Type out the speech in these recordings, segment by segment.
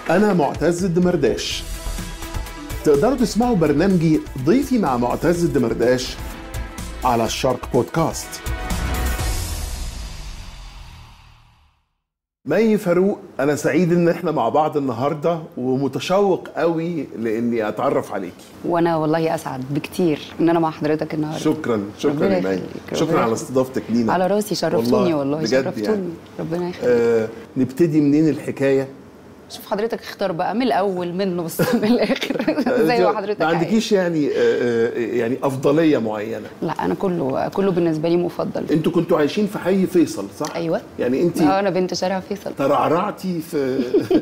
أنا معتز الدمرداش تقدروا تسمعوا برنامجي ضيفي مع معتز الدمرداش على الشرق بودكاست مي فاروق انا سعيد ان احنا مع بعض النهارده ومتشوق قوي لاني اتعرف عليكي وانا والله اسعد بكتير ان انا مع حضرتك النهارده شكرا شكرا ربنا يا مي يخليك، ربنا شكرا على يخليك. استضافتك لينا على راسي شرفتوني والله, بجد شرفتوني يعني. ربنا يخليك آه نبتدي منين الحكايه شوف حضرتك اختار بقى من الاول من النص من الاخر زي ما حضرتك ما عايز. عندكيش يعني آه آه يعني افضليه معينه لا انا كله كله بالنسبه لي مفضل انتوا كنتوا عايشين في حي فيصل صح ايوه يعني انت اه انا بنت شارع فيصل ترعرعتي في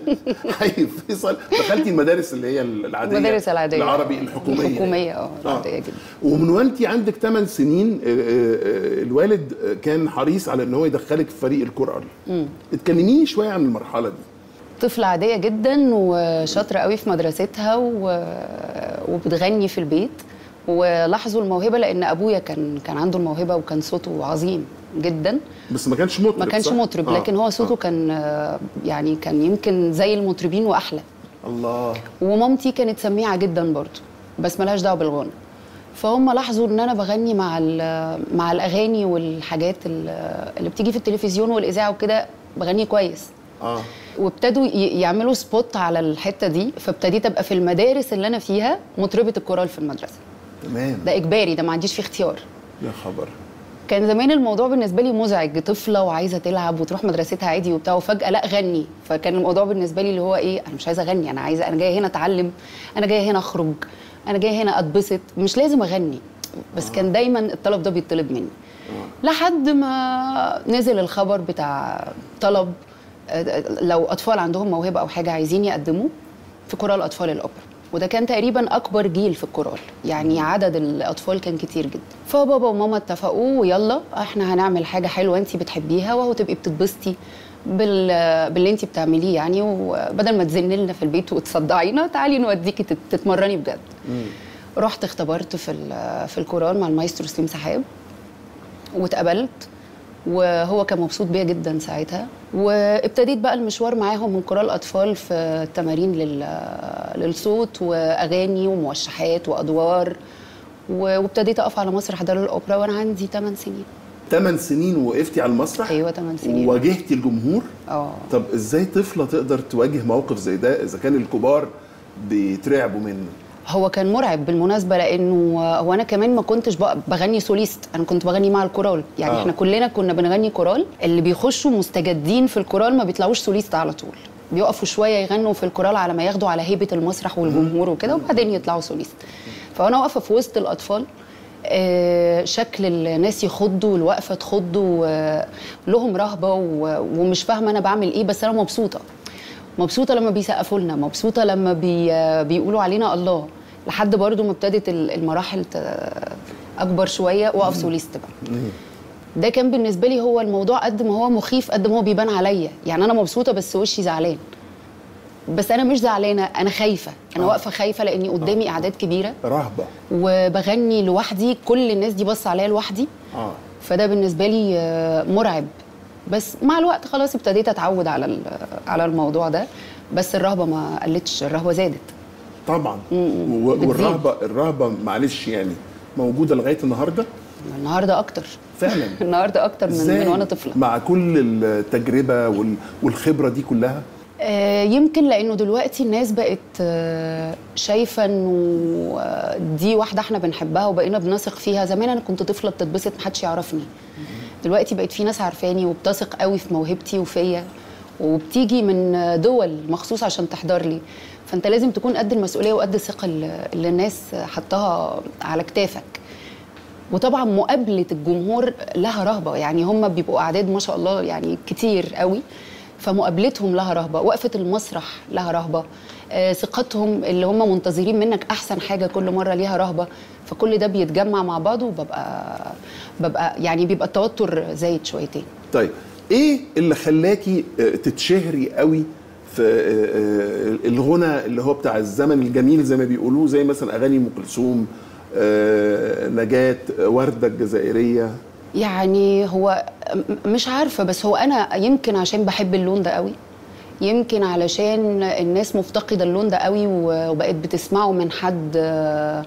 حي فيصل دخلتي المدارس اللي هي العاديه المدارس العاديه العربي الحكوميه الحكوميه اه العاديه جدا ومن وانت عندك 8 سنين آه، آه، آه، الوالد آه، كان حريص على ان هو يدخلك في فريق القرآن اتكلميني شويه عن المرحله دي طفلة عادية جدا وشاطرة قوي في مدرستها و... وبتغني في البيت ولاحظوا الموهبة لأن أبويا كان كان عنده الموهبة وكان صوته عظيم جدا بس ما كانش مطرب ما كانش صح؟ مطرب آه، لكن هو صوته آه. كان آه، يعني كان يمكن زي المطربين وأحلى الله ومامتي كانت سميعة جدا برضه بس ملهاش دعوة بالغنى فهم لاحظوا ان انا بغني مع ال- مع الاغاني والحاجات ال- اللي بتيجي في التلفزيون والاذاعه وكده بغني كويس اه وابتدوا ي- يعملوا سبوت على الحته دي فابتديت ابقى في المدارس اللي انا فيها مطربه الكورال في المدرسه تمام ده اجباري ده ما عنديش فيه اختيار يا خبر كان زمان الموضوع بالنسبه لي مزعج طفله وعايزه تلعب وتروح مدرستها عادي وبتاع وفجاه لا غني فكان الموضوع بالنسبه لي اللي هو ايه انا مش عايزه اغني انا عايزه انا جايه هنا اتعلم انا جايه هنا اخرج انا جايه هنا اتبسط مش لازم اغني بس كان دايما الطلب ده بيطلب مني لحد ما نزل الخبر بتاع طلب آه، لو اطفال عندهم موهبه او حاجه عايزين يقدموه في كورال اطفال الاوبرا وده كان تقريبا اكبر جيل في الكورال يعني عدد الاطفال كان كتير جدا فبابا وماما اتفقوا ويلا احنا هنعمل حاجه حلوه انت بتحبيها وهو تبقي بتتبسطي بال... باللي انت بتعمليه يعني وبدل ما تزني لنا في البيت وتصدعينا تعالي نوديكي تت- تتمرني بجد رحت اختبرت في ال- في الكورال مع المايسترو سليم سحاب واتقبلت وهو كان مبسوط بيا جدا ساعتها وابتديت بقى المشوار معاهم من كورال اطفال في التمارين لل... للصوت واغاني وموشحات وادوار و- وابتديت اقف على مسرح دار الاوبرا وانا عندي 8 سنين 8 سنين وقفتي على المسرح ايوه 8 سنين وواجهتي الجمهور اه طب ازاي طفله تقدر تواجه موقف زي ده اذا كان الكبار بيترعبوا منه هو كان مرعب بالمناسبه لانه هو انا كمان ما كنتش بق- بغني سوليست انا كنت بغني مع الكورال يعني آه. آه. احنا كلنا كنا بنغني كورال اللي بيخشوا مستجدين في الكورال ما بيطلعوش سوليست على طول بيقفوا شويه يغنوا في الكورال على ما ياخدوا على هيبه المسرح والجمهور وكده وبعدين يطلعوا سوليست فانا واقفه في وسط الاطفال آه، شكل الناس يخضوا والوقفه تخض ولهم رهبه و- ومش فاهمه انا بعمل ايه بس انا مبسوطه مبسوطه لما بيسقفوا لنا مبسوطه لما بي بيقولوا علينا الله لحد برضو ما ابتدت ال- المراحل ت- اكبر شويه واقف سوليست بقى ده كان بالنسبه لي هو الموضوع قد ما هو مخيف قد ما هو بيبان عليا يعني انا مبسوطه بس وشي زعلان بس انا مش زعلانه انا خايفه انا آه. واقفه خايفه لاني قدامي اعداد كبيره رهبه وبغني لوحدي كل الناس دي بص عليا لوحدي اه فده بالنسبه لي آه، مرعب بس مع الوقت خلاص ابتديت اتعود على ال- على الموضوع ده بس الرهبه ما قلتش الرهبه زادت طبعا و- بتزيد. والرهبه الرهبه معلش يعني موجوده لغايه النهارده النهارده اكتر فعلا النهارده اكتر من, ازاي من وانا طفله مع كل التجربه وال- والخبره دي كلها آه، يمكن لانه دلوقتي الناس بقت آه، شايفه انه آه، دي واحده احنا بنحبها وبقينا بنثق فيها زمان انا كنت طفله بتتبسط محدش يعرفني دلوقتي بقت في ناس عارفاني وبتثق قوي في موهبتي وفيا وبتيجي من دول مخصوص عشان تحضر لي فانت لازم تكون قد المسؤوليه وقد الثقه اللي اللي الناس حطها على كتافك وطبعا مقابله الجمهور لها رهبه يعني هم بيبقوا اعداد ما شاء الله يعني كتير قوي فمقابلتهم لها رهبه وقفه المسرح لها رهبه آه، ثقتهم اللي هم منتظرين منك احسن حاجه كل مره ليها رهبه فكل ده بيتجمع مع بعضه وببقى ببقى يعني بيبقى التوتر زايد شويتين طيب ايه اللي خلاكي آه، تتشهري قوي في آه، آه، الغنى اللي هو بتاع الزمن الجميل زي ما بيقولوه زي مثلا اغاني ام كلثوم آه، نجاة آه، وردة الجزائرية يعني هو م- مش عارفه بس هو انا يمكن عشان بحب اللون ده قوي يمكن علشان الناس مفتقده اللون ده قوي و- وبقت بتسمعه من حد آه،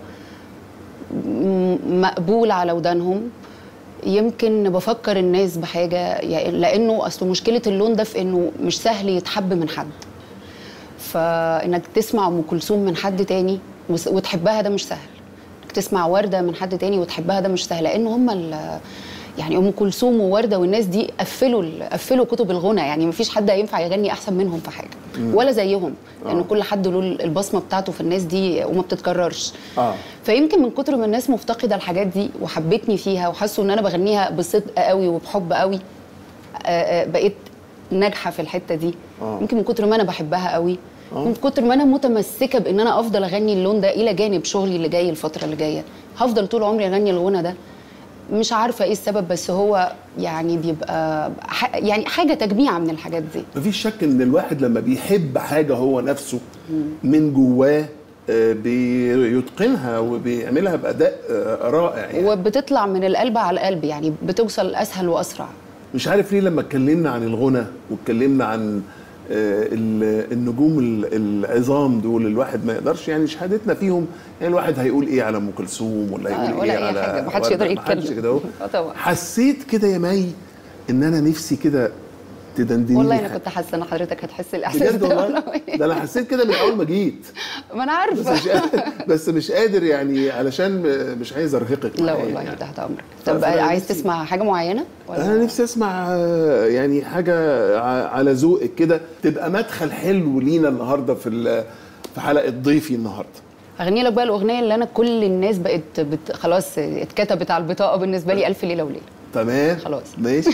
م- مقبول على ودانهم يمكن بفكر الناس بحاجه يعني لانه اصل مشكله اللون ده في انه مش سهل يتحب من حد فانك تسمع ام كلثوم من حد تاني وس- وتحبها ده مش سهل انك تسمع ورده من حد تاني وتحبها ده مش سهل لان هم ال- يعني ام كلثوم وورده والناس دي قفلوا ال- قفلوا كتب الغنى يعني مفيش حد هينفع يغني احسن منهم في حاجه ولا زيهم لان كل حد له البصمه بتاعته في الناس دي وما بتتكررش اه فيمكن من كتر ما الناس مفتقده الحاجات دي وحبتني فيها وحسوا ان انا بغنيها بصدق قوي وبحب قوي آه، آه، بقيت ناجحه في الحته دي آه. يمكن من كتر ما انا بحبها قوي من كتر ما انا متمسكه بان انا افضل اغني اللون ده الى جانب شغلي اللي جاي الفتره اللي جايه هفضل طول عمري اغني الغنى ده مش عارفه ايه السبب بس هو يعني بيبقى ح- يعني حاجه تجميع من الحاجات دي مفيش شك ان الواحد لما بيحب حاجه هو نفسه من جواه آه، بيتقنها وبيعملها باداء آه، رائع يعني وبتطلع من القلب على القلب يعني بتوصل اسهل واسرع مش عارف ليه لما اتكلمنا عن الغنى واتكلمنا عن آه، ال- النجوم ال- العظام دول الواحد ما يقدرش يعني شهادتنا فيهم يعني الواحد هيقول ايه على ام كلثوم ولا آه، يقول ولا ايه أي على حاجة، محدش وردة، يقدر محدش يتكلم. كده اهو آه، طبعا. حسيت كده يا مي ان انا نفسي كده تدندني والله لي انا حاجة. كنت حاسه ان حضرتك هتحس الاحساس بجد ده والله وأنا- ده انا حسيت كده من اول ما جيت ما انا بس مش عارفه قادر بس مش قادر يعني علشان مش عايز ارهقك لا معايا والله يعني. تحت امرك طب طب أنا عايز نفسي- تسمع حاجه معينه ولا انا نفسي اسمع آه، يعني حاجه ع- على ذوقك كده تبقى مدخل حلو لينا النهارده في ال- في حلقه ضيفي النهارده اغني لك بقى الاغنيه اللي انا كل الناس بقت بت... خلاص اتكتبت على البطاقه بالنسبه لي الف ليله وليله تمام خلاص. ماشي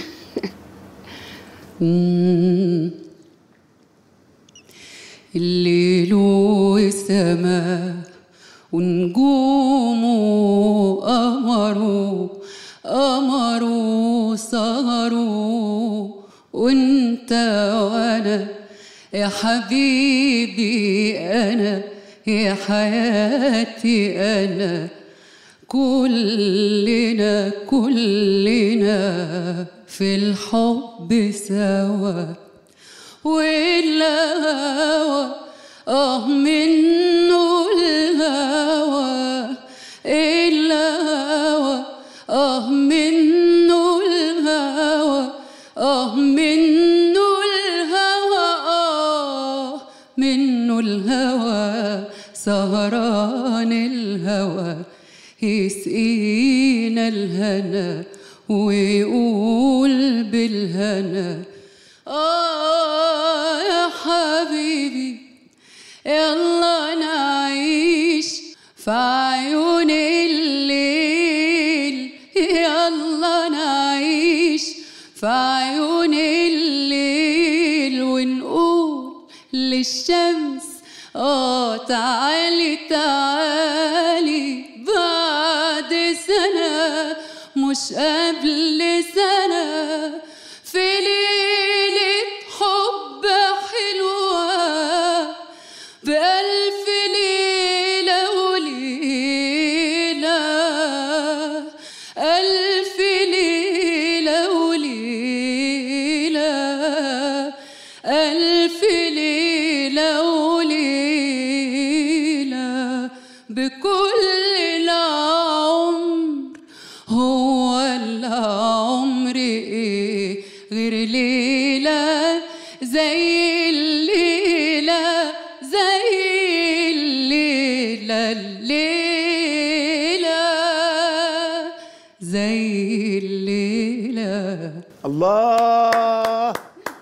الليل والسماء ونجوم قمروا قمروا سهروا وانت وانا يا حبيبي انا يا حياتي انا كلنا كلنا في الحب سوا والهوى اه منه الهوى الهوى اه منه الهوى اه منه الهوى اه منه الهوى سهران الهوى يسقينا الهنا ويقول بالهنا آه يا حبيبي يلا نعيش في عيون الليل يلا نعيش في عيون الليل ونقول للشمس اه تعالي تعالي بعد سنة مش قبل سنة في ليلة حب حلوة بألف ليلة وليلة ألف ليلة وليلة ألف ليلة وليلة بكل العمر هو العمر ايه غير ليلة زي الليلة زي الليلة الليلة زي الليلة الله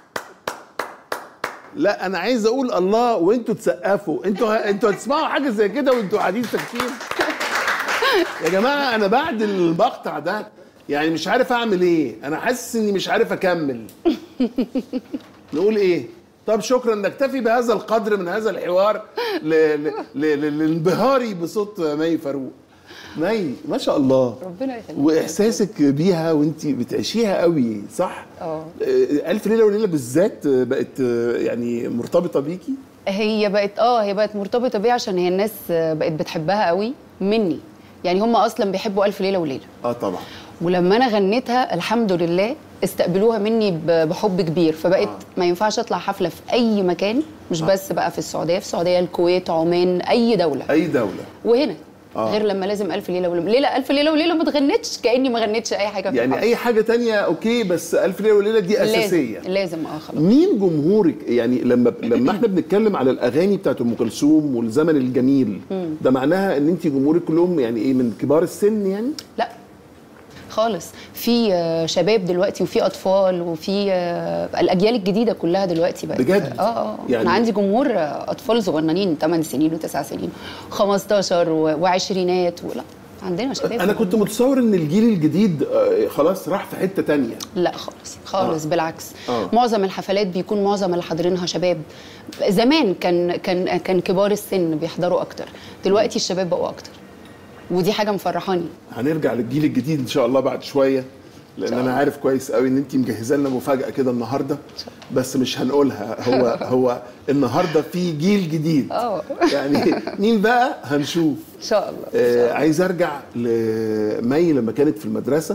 لا انا عايز اقول الله وانتوا تسقفوا انتوا انتوا هتسمعوا حاجه زي كده وانتوا قاعدين ساكتين يا جماعه انا بعد المقطع ده يعني مش عارف اعمل ايه انا حاسس اني مش عارف اكمل نقول ايه طب شكرا نكتفي بهذا القدر من هذا الحوار ل- ل- ل- ل- لانبهاري بصوت مي فاروق مي ما شاء الله ربنا يخليك واحساسك بيها وانت بتعيشيها قوي صح اه آه، الف ليله وليله بالذات آه، بقت آه، يعني مرتبطه بيكي هي بقت اه هي بقت مرتبطه بيها عشان هي الناس بقت بتحبها قوي مني يعني هم اصلا بيحبوا الف ليله وليله اه طبعا ولما انا غنيتها الحمد لله استقبلوها مني ب- بحب كبير فبقت آه. ما ينفعش اطلع حفله في اي مكان مش بس بقى في السعوديه في السعوديه الكويت عمان اي دوله اي دوله وهنا آه. غير لما لازم الف ليله وليله ليله الف ليله وليله ما اتغنتش كاني ما غنيتش اي حاجه في يعني الحفلة. اي حاجه تانية اوكي بس الف ليله وليله دي اساسيه لازم لازم اه خلاص مين جمهورك يعني لما لما احنا بنتكلم على الاغاني بتاعت ام كلثوم والزمن الجميل ده معناها ان انت جمهورك كلهم يعني ايه من كبار السن يعني لا خالص في آه، شباب دلوقتي وفي اطفال وفي آه، الاجيال الجديده كلها دلوقتي بقت بجد؟ اه اه يعني- يعني انا عندي جمهور آه، اطفال صغننين 8 سنين و9 سنين 15 و- وعشرينات ولا عندنا شباب انا كنت متصور ان الجيل الجديد آه، خلاص راح في حته تانية لا خالص خالص آه. بالعكس آه. معظم الحفلات بيكون معظم اللي حاضرينها شباب زمان كان كان كان كبار السن بيحضروا اكتر دلوقتي الشباب بقوا اكتر ودي حاجه مفرحاني هنرجع للجيل الجديد ان شاء الله بعد شويه لان انا عارف كويس قوي ان انت مجهزه لنا مفاجاه كده النهارده بس مش هنقولها هو هو النهارده في جيل جديد اه يعني مين بقى هنشوف ان شاء الله آه عايز ارجع لمي لما كانت في المدرسه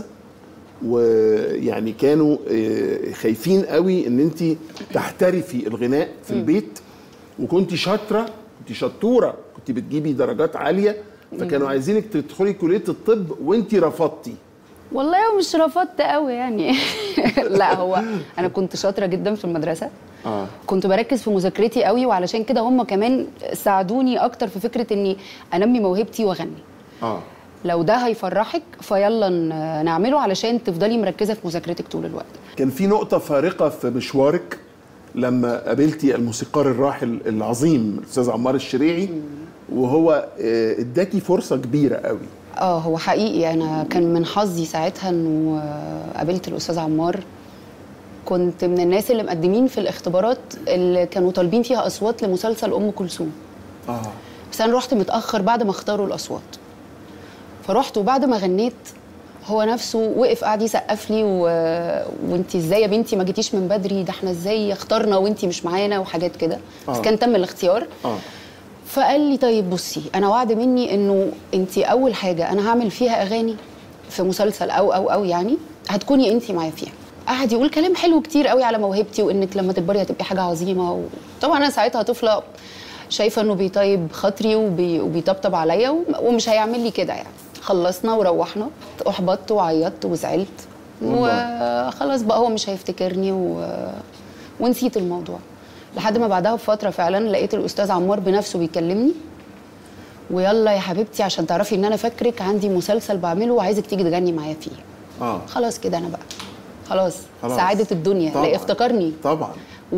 ويعني كانوا آه خايفين قوي ان انت تحترفي الغناء في البيت وكنت شاطره كنت شطوره كنت بتجيبي درجات عاليه فكانوا عايزينك تدخلي كليه الطب وانت رفضتي والله هو مش رفضت قوي يعني لا هو انا كنت شاطره جدا في المدرسه اه كنت بركز في مذاكرتي قوي وعلشان كده هم كمان ساعدوني اكتر في فكره اني انمي موهبتي واغني اه لو ده هيفرحك فيلا ن- نعمله علشان تفضلي مركزه في مذاكرتك طول الوقت كان في نقطة فارقة في مشوارك لما قابلتي الموسيقار الراحل العظيم الأستاذ عمار الشريعي وهو آه، اداكي فرصة كبيرة قوي اه هو حقيقي انا كان من حظي ساعتها انه آه، قابلت الاستاذ عمار كنت من الناس اللي مقدمين في الاختبارات اللي كانوا طالبين فيها اصوات لمسلسل ام كلثوم اه بس انا رحت متاخر بعد ما اختاروا الاصوات فرحت وبعد ما غنيت هو نفسه وقف قاعد يسقف لي و... وانت ازاي يا بنتي ما جيتيش من بدري ده احنا ازاي اخترنا وانت مش معانا وحاجات كده بس آه. كان تم الاختيار اه فقال لي طيب بصي انا وعد مني انه انت اول حاجه انا هعمل فيها اغاني في مسلسل او او او يعني هتكوني انت معايا فيها قعد يقول كلام حلو كتير قوي على موهبتي وانك لما تكبري هتبقي حاجه عظيمه وطبعا انا ساعتها طفله شايفه انه بيطيب خاطري وبي... وبيطبطب عليا و- ومش هيعمل لي كده يعني خلصنا وروحنا احبطت وعيطت وزعلت والله. وخلاص بقى هو مش هيفتكرني و... ونسيت الموضوع لحد ما بعدها بفتره فعلا لقيت الاستاذ عمار بنفسه بيكلمني ويلا يا حبيبتي عشان تعرفي ان انا فاكرك عندي مسلسل بعمله وعايزك تيجي تغني معايا فيه اه خلاص كده انا بقى خلاص, خلاص. سعاده الدنيا طبعاً. لا افتكرني طبعا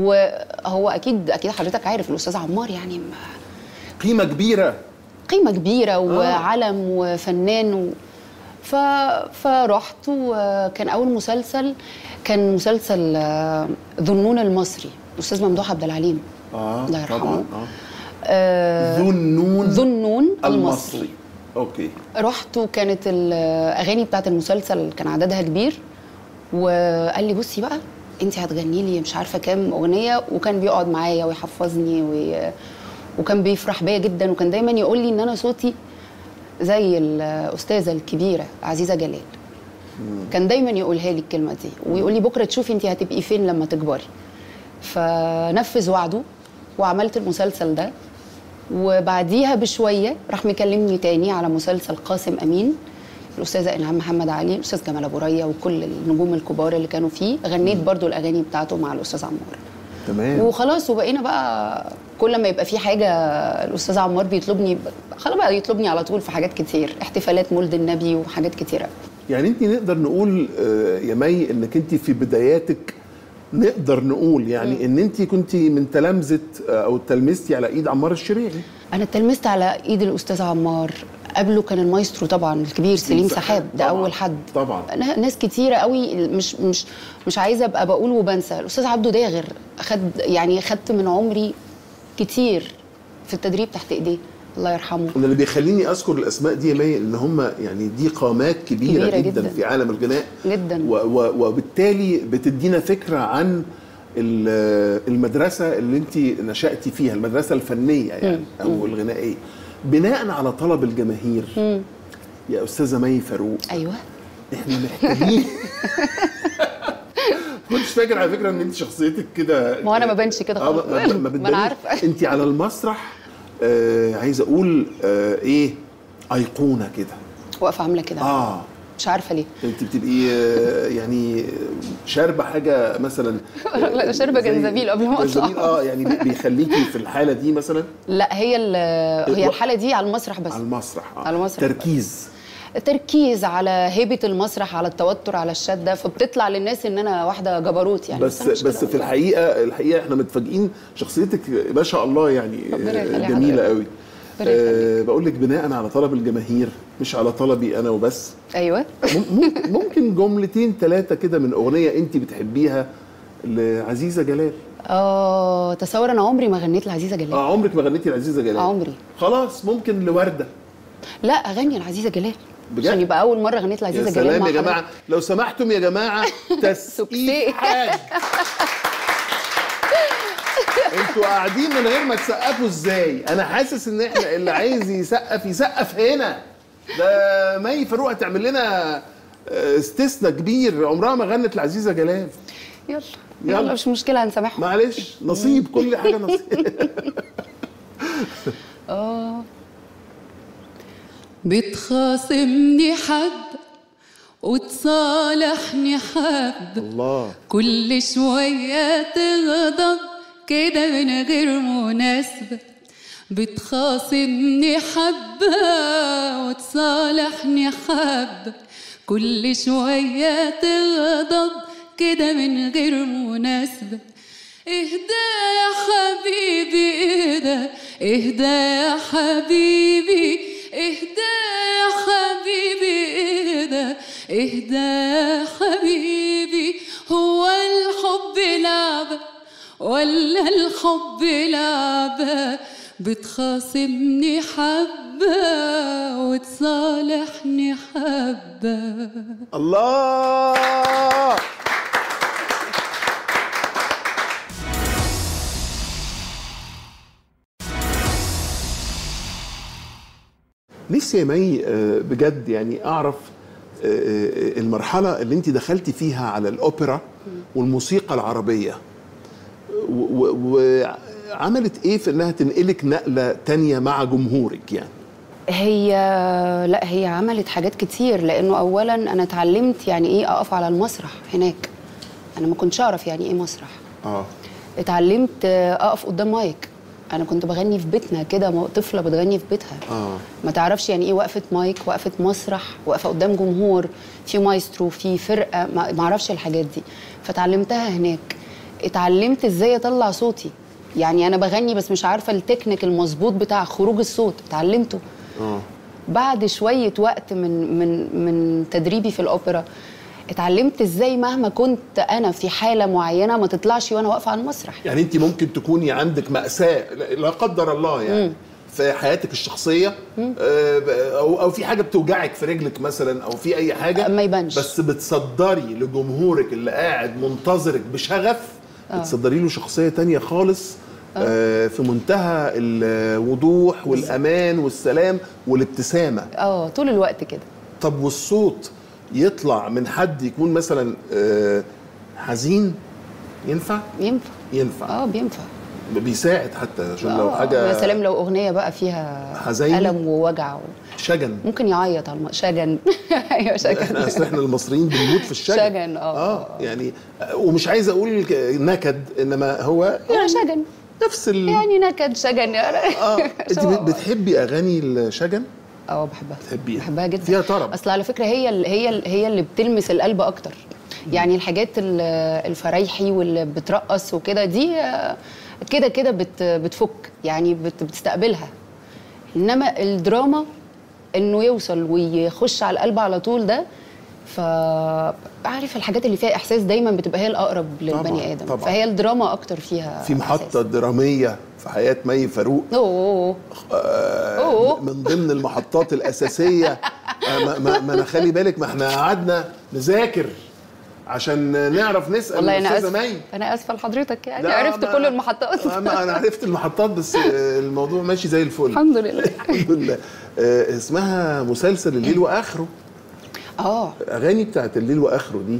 وهو اكيد اكيد حضرتك عارف الاستاذ عمار يعني م- قيمة كبيرة قيمه كبيره وعلم وفنان و... ف... فرحت وكان اول مسلسل كان مسلسل آه، ذنون المصري الاستاذ ممدوح عبد العليم اه الله يرحمه. طبعا اه آه، ذو النون ذنون المصري المصري اوكي رحت وكانت الاغاني بتاعت المسلسل كان عددها كبير وقال لي بصي بقى انت هتغني لي مش عارفه كام اغنيه وكان بيقعد معايا ويحفظني وي... وكان بيفرح بيا جدا وكان دايما يقول لي ان انا صوتي زي الاستاذه الكبيره عزيزه جلال كان دايما يقولها لي الكلمه دي ويقول لي بكره تشوفي انت هتبقي فين لما تكبري فنفذ وعده وعملت المسلسل ده وبعديها بشويه راح مكلمني تاني على مسلسل قاسم امين الاستاذه انعام محمد علي الاستاذ جمال ابو ريا وكل النجوم الكبار اللي كانوا فيه غنيت برضو الاغاني بتاعته مع الاستاذ عمار تمام وخلاص وبقينا بقى كل ما يبقى في حاجه الاستاذ عمار بيطلبني خلاص بقى يطلبني على طول في حاجات كتير احتفالات مولد النبي وحاجات كتيره يعني انت نقدر نقول آه، يا مي انك انت في بداياتك نقدر نقول يعني ان انت كنت من تلامذه آه، او تلمذتي على ايد عمار الشريعي انا اتلمست على ايد الاستاذ عمار قبله كان المايسترو طبعا الكبير سليم سحاب ده طبعاً، اول حد طبعا نا- ناس كتيرة قوي مش مش مش عايزه ابقى بقول وبنسى الاستاذ عبده داغر خد يعني خدت من عمري كتير في التدريب تحت ايديه الله يرحمه انا اللي بيخليني اذكر الاسماء دي يا مي ان هم يعني دي قامات كبيره, كبيرة جدا, جداً. في عالم الغناء جدا و و وبالتالي بتدينا فكره عن ال- المدرسه اللي انت نشاتي فيها المدرسه الفنيه يعني او الغنائيه بناء على طلب الجماهير يا استاذه مي فاروق ايوه احنا محتاجين كنتش فاكر على فكره ان انت شخصيتك كده ما هو أنا ما بانش كده آه، ما- خالص. ما- ما ما أنا بتبانيش. عارفة. انت على المسرح آه عايز اقول آه ايه ايقونه كده واقفه عامله كده اه مش عارفه ليه انت بتبقي آه، يعني شاربه حاجه مثلا لا، شاربة زي- جنزبيل قبل ما أطلع. جنزبيل اه يعني بي- بيخليكي في الحاله دي مثلا لا هي ال- هي الحاله دي على المسرح بس على المسرح آه. على المسرح تركيز تركيز على هيبه المسرح على التوتر على الشده فبتطلع للناس ان انا واحده جبروت يعني بس أنا مش بس كده في والله. الحقيقه الحقيقه احنا متفاجئين شخصيتك ما شاء الله يعني ربنا آه، يخليها جميله حضرتك. قوي ربنا أه بقول لك بناء على طلب الجماهير مش على طلبي انا وبس ايوه مم- مم- ممكن جملتين ثلاثه كده من اغنيه انت بتحبيها لعزيزه جلال اه تصور انا عمري ما غنيت لعزيزه جلال اه عمرك ما غنيتي لعزيزه جلال عمري. خلاص ممكن لورده لا اغني لعزيزه جلال بجد؟ عشان يبقى اول مره غنيت يا لعزيزه جلال سلام مع يا جماعه حضرتك. لو سمحتم يا جماعه سكسي. تسقيف حاج انتوا قاعدين من غير ما تسقفوا ازاي انا حاسس ان احنا اللي عايز يسقف يسقف هنا ده مي فاروق هتعمل لنا آه، استثناء كبير عمرها ما غنت لعزيزه جلال يلا يلا. يلا مش مشكله هنسامحهم معلش نصيب كل حاجه نصيب اه بتخاصمني حب وتصالحني حب الله كل شوية تغضب كده من غير مناسبة بتخاصمني حبة وتصالحني حبة كل شوية تغضب كده من غير مناسبة اهدى يا حبيبي اهدى اهدى يا حبيبي اهدى يا حبيبي اهدى اهدى يا حبيبي هو الحب لعبة ولا الحب لعبة بتخاصمني حبة وتصالحني حبة الله نفسي يا مي آه، بجد يعني اعرف آه، آه، المرحله اللي انت دخلتي فيها على الاوبرا والموسيقى العربيه و- و- وعملت ايه في انها تنقلك نقله تانية مع جمهورك يعني هي لا هي عملت حاجات كتير لانه اولا انا اتعلمت يعني ايه اقف على المسرح هناك انا ما كنتش اعرف يعني ايه مسرح اه اتعلمت آه، اقف قدام مايك انا كنت بغني في بيتنا كده م- طفله بتغني في بيتها اه ما تعرفش يعني ايه وقفه مايك وقفه مسرح وقفه قدام جمهور في مايسترو في فرقه ما ما اعرفش الحاجات دي فتعلمتها هناك اتعلمت ازاي اطلع صوتي يعني انا بغني بس مش عارفه التكنيك المظبوط بتاع خروج الصوت اتعلمته اه بعد شويه وقت من من من تدريبي في الاوبرا اتعلمت ازاي مهما كنت انا في حاله معينه ما تطلعش وانا واقفه على المسرح يعني انت ممكن تكوني عندك مأساة لا لا قدر الله يعني في حياتك الشخصية آه، ب- او او في حاجة بتوجعك في رجلك مثلا او في اي حاجة ما يبانش. بس بتصدري لجمهورك اللي قاعد منتظرك بشغف بتصدري له شخصية تانية خالص آه، في منتهى الوضوح والامان والسلام والابتسامة اه طول الوقت كده طب والصوت يطلع من حد يكون مثلا آه، حزين ينفع ينفع ينفع اه بينفع بيساعد حتى عشان لو آه، حاجه يا سلام لو اغنيه بقى فيها حزيني. الم ووجع و... شجن ممكن يعيط على الم... شجن ايوه احنا شجن اصل احنا المصريين بنموت في الشجن شجن، آه. اه يعني آه، ومش عايز اقول ك- نكد انما هو يعني شجن نفس ال يعني نكد شجن يعني اه انت سواء. بت- بتحبي اغاني الشجن اه بحبها بتحبيها بحبها جدا فيها طرب اصل على فكره هي ال- هي ال- هي اللي بتلمس القلب اكتر يعني الحاجات ال- الفرايحي واللي بترقص وكده دي آه، كده كده بت بتفك يعني بت بتستقبلها انما الدراما انه يوصل ويخش على القلب على طول ده فعارف الحاجات اللي فيها احساس دايما بتبقى هي الاقرب للبني ادم طبعاً. فهي الدراما اكتر فيها في محطه إحساس. دراميه في حياه مي فاروق اوه آه، أوه. من ضمن المحطات الاساسيه آه، ما, ما, ما انا خلي بالك ما احنا قعدنا نذاكر عشان نعرف نسال والله انا الأستاذة اسفه مي انا اسفه لحضرتك يعني لا، عرفت ما- كل المحطات ما انا عرفت المحطات بس آه، الموضوع ماشي زي الفل الحمد لله الحمد لله آه، اسمها مسلسل الليل واخره اه اغاني بتاعت الليل واخره دي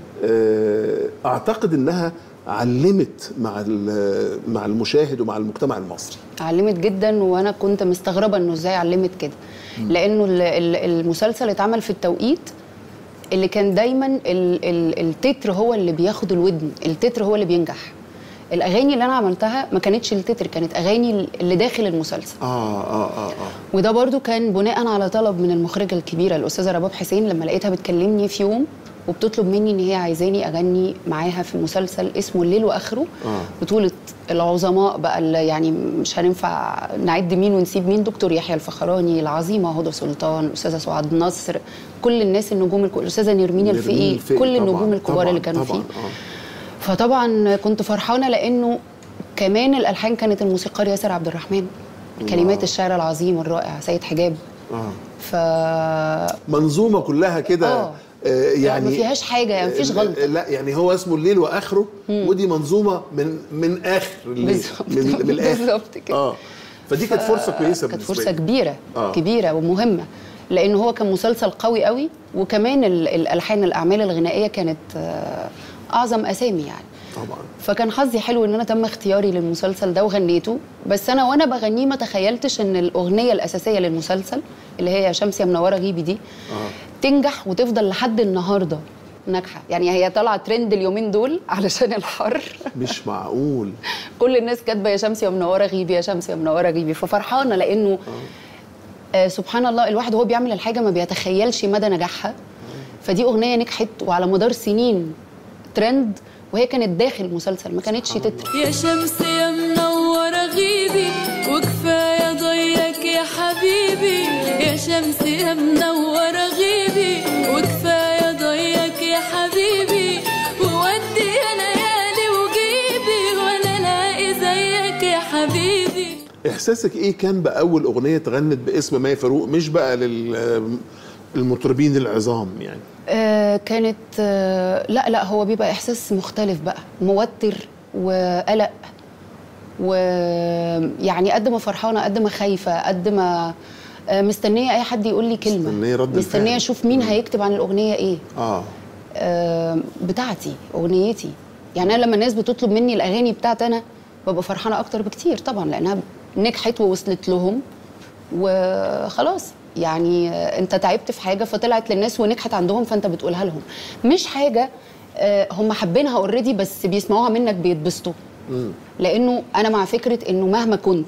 آه، اعتقد انها علمت مع ال- مع المشاهد ومع المجتمع المصري علمت جدا وانا كنت مستغربه انه ازاي علمت كده لانه ال- ال- المسلسل اتعمل في التوقيت اللي كان دايما ال ال التتر هو اللي بياخد الودن التتر هو اللي بينجح الاغاني اللي انا عملتها ما كانتش التتر كانت اغاني اللي داخل المسلسل اه اه اه اه وده برضو كان بناء على طلب من المخرجه الكبيره الاستاذه رباب حسين لما لقيتها بتكلمني في يوم وبتطلب مني ان هي عايزاني اغني معاها في مسلسل اسمه الليل واخره آه. بطوله العظماء بقى اللي يعني مش هننفع نعد مين ونسيب مين دكتور يحيى الفخراني العظيمه هدى سلطان الاستاذه سعاد نصر كل الناس النجوم الك- الاستاذه نرمين نرمين الفقي الفقي كل طبعاً، النجوم الكبار طبعاً، اللي كانوا طبعاً، فيه آه. فطبعا كنت فرحانه لانه كمان الالحان كانت الموسيقار ياسر عبد الرحمن كلمات الشاعر العظيم الرائع سيد حجاب اه ف منظومه كلها كده آه. آه، يعني ما فيهاش حاجة، يعني مفيش ال- غلطة. لا يعني هو اسمه الليل واخره ودي منظومه من من اخر الليل بالظبط. من, من الاخر بالظبط كده. اه فدي كانت فرصه كويسه كانت بالنسبه فرصه لي. كبيره آه. كبيره ومهمه لان هو كان مسلسل قوي قوي وكمان ال- الالحان الاعمال الغنائيه كانت آه، اعظم اسامي يعني طبعا فكان حظي حلو ان انا تم اختياري للمسلسل ده وغنيته بس انا وانا بغنيه ما تخيلتش ان الاغنيه الاساسيه للمسلسل اللي هي شمس يا منوره غيبي دي اه تنجح وتفضل لحد النهارده ناجحه يعني هي طالعه ترند اليومين دول علشان الحر مش معقول كل الناس كاتبه يا شمس يا منوره غيبي يا شمس يا منوره غيبي ففرحانه لانه آه سبحان الله الواحد وهو بيعمل الحاجه ما بيتخيلش مدى نجاحها فدي اغنيه نجحت وعلى مدار سنين ترند وهي كانت داخل مسلسل ما كانتش تتر يا شمس يا منورة غيبي وكفاية ضيك يا حبيبي يا شمس يا منورة غيبي وكفاية ضيك يا حبيبي وودي يا ليالي وجيبي ولا لاقي زيك يا حبيبي احساسك ايه كان باول اغنيه اتغنت باسم مي فاروق مش بقى لل المطربين العظام يعني آه كانت آه لا لا هو بيبقى احساس مختلف بقى موتر وقلق ويعني قد ما فرحانه قد ما خايفه قد ما آه مستنيه اي حد يقول لي كلمه مستنية رد مستنيه الفعل. اشوف مين هيكتب عن الاغنيه ايه اه آه بتاعتي اغنيتي يعني انا لما الناس بتطلب مني الاغاني بتاعتي انا ببقى فرحانه اكتر بكتير طبعا لانها نجحت ووصلت لهم وخلاص يعني آه، انت تعبت في حاجه فطلعت للناس ونجحت عندهم فانت بتقولها لهم مش حاجه آه، هم حابينها اوريدي بس بيسمعوها منك بيتبسطوا لانه انا مع فكره انه مهما كنت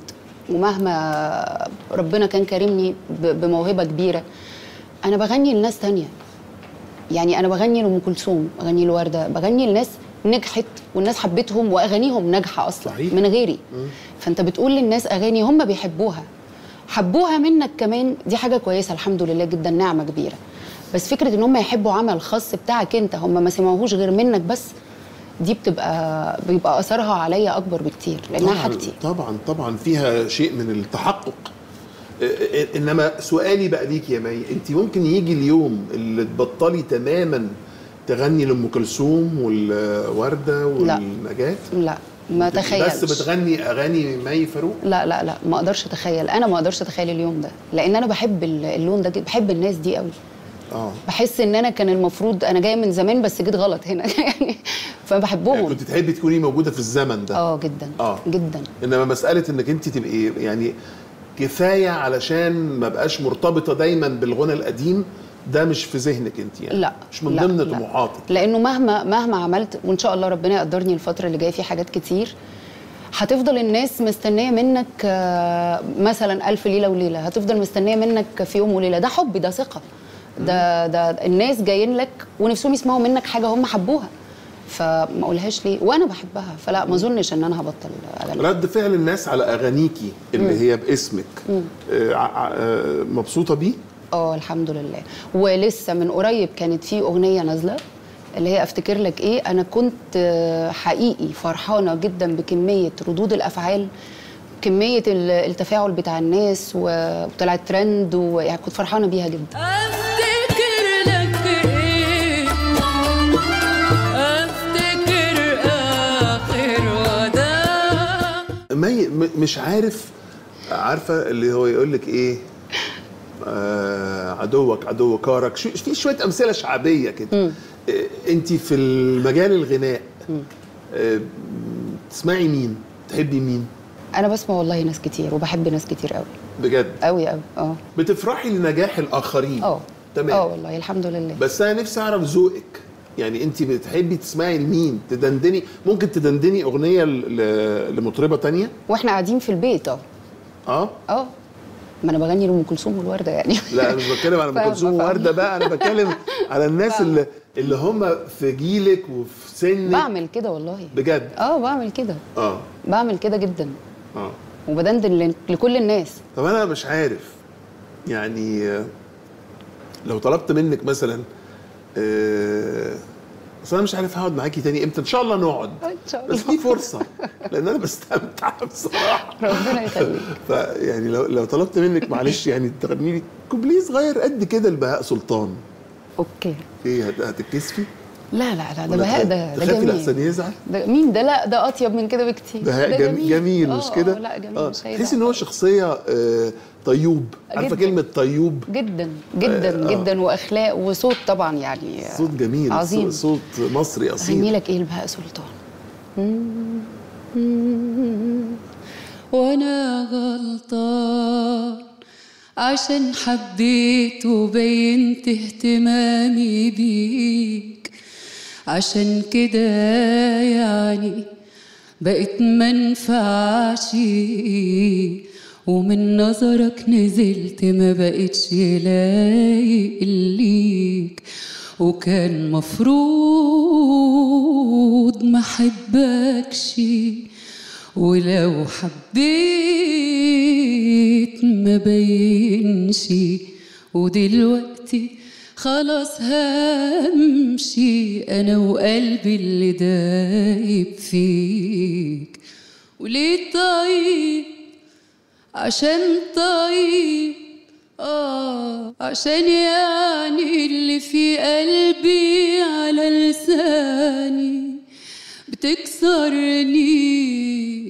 ومهما ربنا كان كرمني ب- بموهبه كبيره انا بغني لناس تانية يعني انا بغني لام كلثوم بغني لورده بغني لناس نجحت والناس حبتهم واغانيهم ناجحه اصلا صحيح. من غيري فانت بتقول للناس اغاني هم بيحبوها حبوها منك كمان دي حاجه كويسه الحمد لله جدا نعمه كبيره بس فكره ان هم يحبوا عمل خاص بتاعك انت هم ما سمعوهوش غير منك بس دي بتبقى بيبقى اثرها عليا اكبر بكتير لانها طبعا حاجتي طبعا طبعا فيها شيء من التحقق إ- إ- انما سؤالي بقى ليك يا مي انت ممكن يجي اليوم اللي تبطلي تماما تغني لام كلثوم والورده والنجاه لا ما تبقي تخيلش بس بتغني اغاني مي فاروق لا لا لا ما اقدرش اتخيل انا ما اقدرش اتخيل اليوم ده لان انا بحب ال- اللون ده جدا بحب الناس دي قوي اه بحس ان انا كان المفروض انا جايه من زمان بس جيت غلط هنا يعني يعني فبحبهم كنت تحبي تكوني موجوده في الزمن ده اه جدا آه. جدا انما مساله انك انت تبقي يعني كفايه علشان ما بقاش مرتبطه دايما بالغنى القديم ده مش في ذهنك انت يعني لا مش من لا، ضمن لا. طموحاتك لانه مهما مهما عملت وان شاء الله ربنا يقدرني الفتره اللي جايه في حاجات كتير هتفضل الناس مستنيه منك آه، مثلا الف ليله وليله هتفضل مستنيه منك في يوم وليله ده حب ده ثقه ده ده الناس جايين لك ونفسهم يسمعوا منك حاجه هم حبوها فما اقولهاش ليه وانا بحبها فلا ما اظنش ان انا هبطل اغني رد فعل الناس على اغانيكي اللي هي باسمك آه، ع- آه، مبسوطه بيه اه الحمد لله ولسه من قريب كانت في اغنيه نازله اللي هي افتكر لك ايه انا كنت آه، حقيقي فرحانه جدا بكميه ردود الافعال كميه ال- التفاعل بتاع الناس و- وطلعت ترند ويعني كنت فرحانه بيها جدا افتكر لك ايه افتكر اخر وداع مي م- مش عارف عارفه اللي هو يقول لك ايه آه عدوك عدو كارك شو- في شويه امثله شعبيه كده انت في المجال الغناء آه، تسمعي مين تحبي مين انا بسمع والله ناس كتير وبحب ناس كتير قوي بجد قوي قوي اه بتفرحي لنجاح الاخرين اه اه تمام والله الحمد لله بس انا نفسي اعرف ذوقك يعني انت بتحبي تسمعي لمين تدندني ممكن تدندني اغنيه ل- ل- لمطربه تانية واحنا قاعدين في البيت اه اه اه ما انا بغني لام كلثوم والورده يعني لا انا مش بتكلم على ام فاهمة، كلثوم فاهمة. وورده بقى انا بتكلم على الناس فاهمة. اللي اللي هم في جيلك وفي سنك بعمل كده والله بجد اه بعمل كده اه بعمل كده جدا اه وبدندن ل- لكل الناس طب انا مش عارف يعني آه، لو طلبت منك مثلا آه، بس انا مش عارف هقعد معاكي تاني امتى ان شاء الله نقعد ان شاء بس الله دي فرصه لان انا بستمتع بصراحه ربنا يخليك فيعني لو لو طلبت منك معلش يعني تغني لي كوبليه صغير قد كده لبهاء سلطان اوكي ايه هت- هتتكسفي؟ لا لا لا ده ولا بهاء تخاف- ده ده تخافي لأحسن جميل يزعل؟ ده مين ده لا ده اطيب من كده بكتير بهاء ده جميل, جميل مش آه، كده؟ آه، لا جميل آه. مش تحسي ان هو هيزعل. شخصيه آه طيوب عارفه جداً. كلمه طيوب جدا جدا آه. جدا واخلاق وصوت طبعا يعني صوت جميل عظيم صوت مصري اغني اصيل لك ايه لبهاء سلطان وانا غلطان عشان حبيت وبينت اهتمامي بيك عشان كده يعني بقيت منفعش ومن نظرك نزلت ما بقتش لايق ليك وكان مفروض ما حبكش ولو حبيت ما بينش ودلوقتي خلاص همشي انا وقلبي اللي دايب فيك وليه طيب عشان طيب آه عشان يعني اللي في قلبي على لساني بتكسرني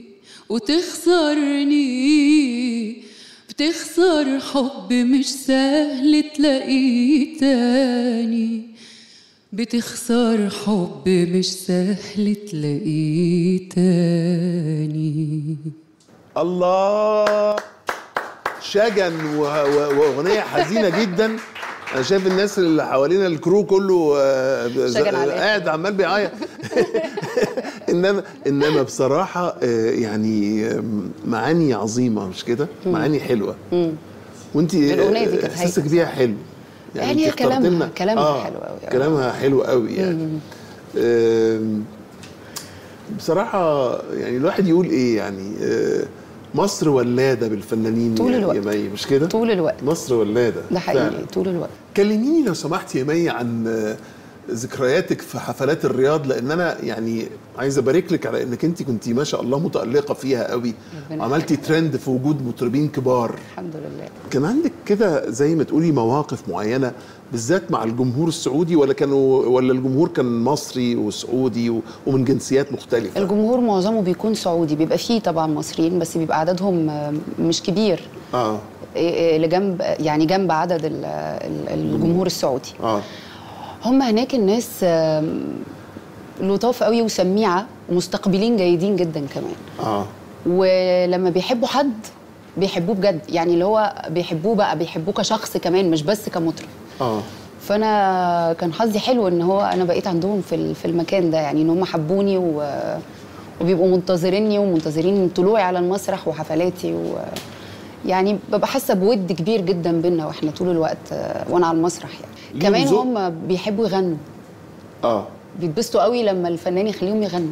وتخسرني بتخسر حب مش سهل تلاقيه تاني بتخسر حب مش سهل تلاقيه تاني الله شجن و- و- واغنيه حزينه جدا انا شايف الناس اللي حوالينا الكرو كله آه، ز- شجن على الآخر. قاعد عمال بيعيط انما انما بصراحه آه، يعني آم، معاني عظيمه مش كده معاني حلوه وانت الأغنية دي كانت احساسك هايلة بيها حلو يعني أنت هي اخترت كلامها- لنا- كلامها حلو أوي. كلامها حلو قوي يعني آم، بصراحة يعني الواحد يقول ايه يعني آه، مصر ولادة بالفنانين طول يا- الوقت. يا مي مش كده؟ طول الوقت مصر ولادة ده حقيقي فعلا. طول الوقت كلميني لو سمحت يا مي عن آه، ذكرياتك في حفلات الرياض لان انا يعني عايز ابارك لك على انك انت كنتي ما شاء الله متالقه فيها قوي ربنا وعملتي يخليك. ترند في وجود مطربين كبار الحمد لله كان عندك كده زي ما تقولي مواقف معينه بالذات مع الجمهور السعودي ولا كانوا ولا الجمهور كان مصري وسعودي و- ومن جنسيات مختلفه الجمهور معظمه بيكون سعودي بيبقى فيه طبعا مصريين بس بيبقى عددهم آه، مش كبير اه إيه إيه لجنب يعني جنب عدد ال- ال- الجمهور السعودي اه هم هناك الناس آم، لطاف قوي وسميعه ومستقبلين جيدين جدا كمان اه ولما بيحبوا حد بيحبوه بجد يعني اللي هو بيحبوه بقى بيحبوه كشخص كمان مش بس كمطرب اه فانا كان حظي حلو ان هو انا بقيت عندهم في ال- في المكان ده يعني ان هم حبوني و وبيبقوا منتظريني ومنتظرين طلوعي على المسرح وحفلاتي و يعني ببقى حاسه بود كبير جدا بينا واحنا طول الوقت آه، وانا على المسرح يعني ليهم كمان ذوق. هم بيحبوا يغنوا اه بيتبسطوا قوي لما الفنان يخليهم يغنوا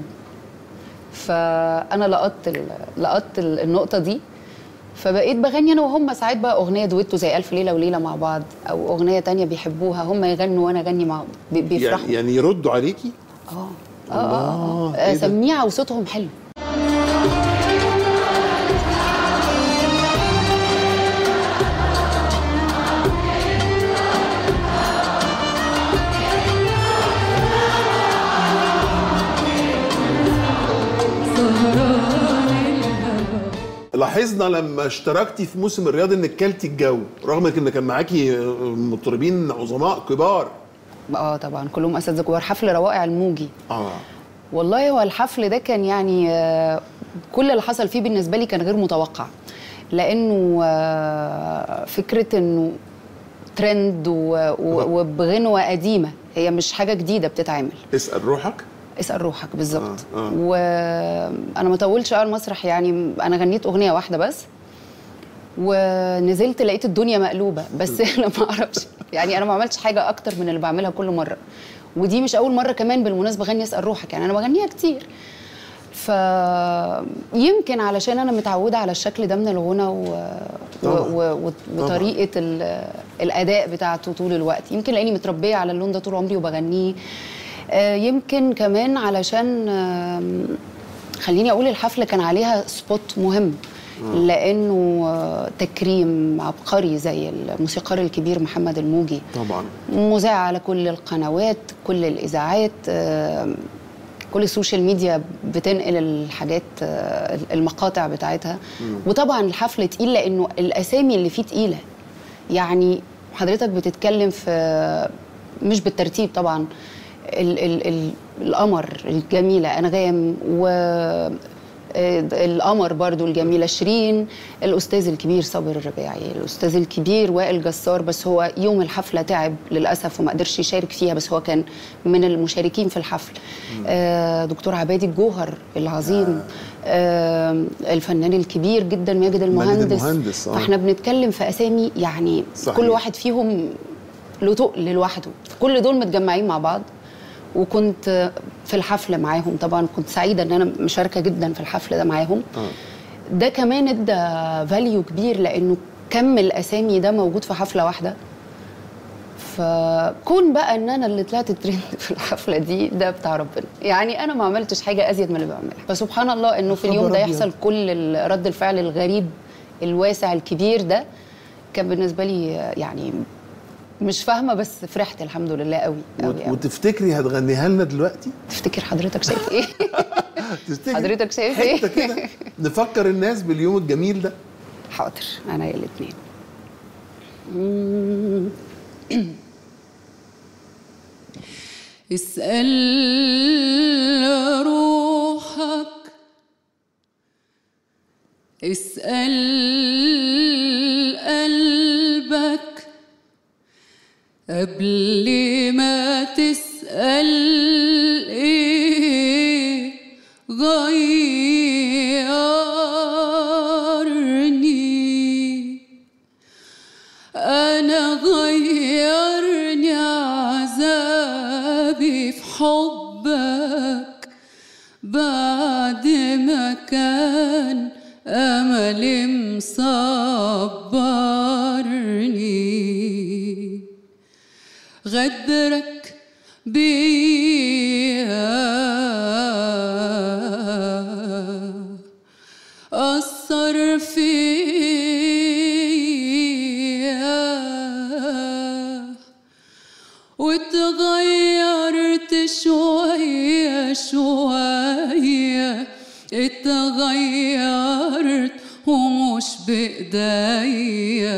فانا لقطت ال- لقطت ال- النقطه دي فبقيت بغني انا وهم ساعات بقى اغنيه دويتو زي الف ليله وليله مع بعض او اغنيه تانية بيحبوها هم يغنوا وانا اغني مع بي- بيفرحوا يعني, يعني يردوا عليكي اه اه اه, الله، آه. إيه ده؟ سميعه وصوتهم حلو لاحظنا لما اشتركتي في موسم الرياض انك كلتي الجو رغم ان كان معاكي مطربين عظماء كبار اه طبعا كلهم اساتذه كبار حفل روائع الموجي اه والله هو الحفل ده كان يعني آه، كل اللي حصل فيه بالنسبه لي كان غير متوقع لانه آه، فكره انه ترند و- و- وبغنوه قديمه هي مش حاجه جديده بتتعمل اسال روحك اسال روحك بالظبط آه، آه. وانا ما طولش قوي المسرح يعني انا غنيت اغنيه واحده بس ونزلت لقيت الدنيا مقلوبه بس انا ما اعرفش يعني انا ما عملتش حاجه اكتر من اللي بعملها كل مره ودي مش اول مره كمان بالمناسبه غني اسال روحك يعني انا بغنيها كتير ف يمكن علشان انا متعوده على الشكل ده من الغنى و... و... طبعاً. و... و... وطريقه ال... الاداء بتاعته طول الوقت يمكن لاني متربيه على اللون ده طول عمري وبغنيه آه، يمكن كمان علشان آم، خليني اقول الحفله كان عليها سبوت مهم لانه آه، تكريم عبقري زي الموسيقار الكبير محمد الموجي طبعا مذاع على كل القنوات كل الاذاعات آم، كل السوشيال ميديا بتنقل الحاجات آه، المقاطع بتاعتها وطبعا الحفل تقيل لانه الاسامي اللي فيه تقيله يعني حضرتك بتتكلم في مش بالترتيب طبعا ال ال ال القمر الجميله انغام و آه، القمر برضو الجميلة شيرين الأستاذ الكبير صابر الرباعي الأستاذ الكبير وائل جسار بس هو يوم الحفلة تعب للأسف وما قدرش يشارك فيها بس هو كان من المشاركين في الحفل آه دكتور عبادي الجوهر العظيم آه الفنان الكبير جدا ماجد المهندس, المهندس، آه. فاحنا بنتكلم في أسامي يعني صحيح. كل واحد فيهم له تقل لوحده كل دول متجمعين مع بعض وكنت في الحفل معاهم طبعا كنت سعيده ان انا مشاركه جدا في الحفل ده معاهم آه. ده كمان ادى فاليو كبير لانه كم الاسامي ده موجود في حفله واحده فكون بقى ان انا اللي طلعت ترند في الحفله دي ده بتاع ربنا يعني انا ما عملتش حاجه ازيد من اللي بعملها فسبحان الله انه في اليوم خبر ده أبيض. يحصل كل ال- رد الفعل الغريب الواسع الكبير ده كان بالنسبه لي يعني مش فاهمه بس فرحت الحمد لله قوي قوي, وت- قوي. وتفتكري هتغنيها لنا دلوقتي تفتكر حضرتك شايف ايه تفتكري حضرتك شايف إيه؟ حته كده نفكر الناس باليوم الجميل ده حاضر انا الاثنين اسأل روحك اسأل قلبك قبل ما تسأل ايه غيرني أنا غيرني عذابي في حبك بعد ما كان أملي مصبرني غدرك بيا أثر فيا واتغيرت شوية شوية اتغيرت ومش بإيديا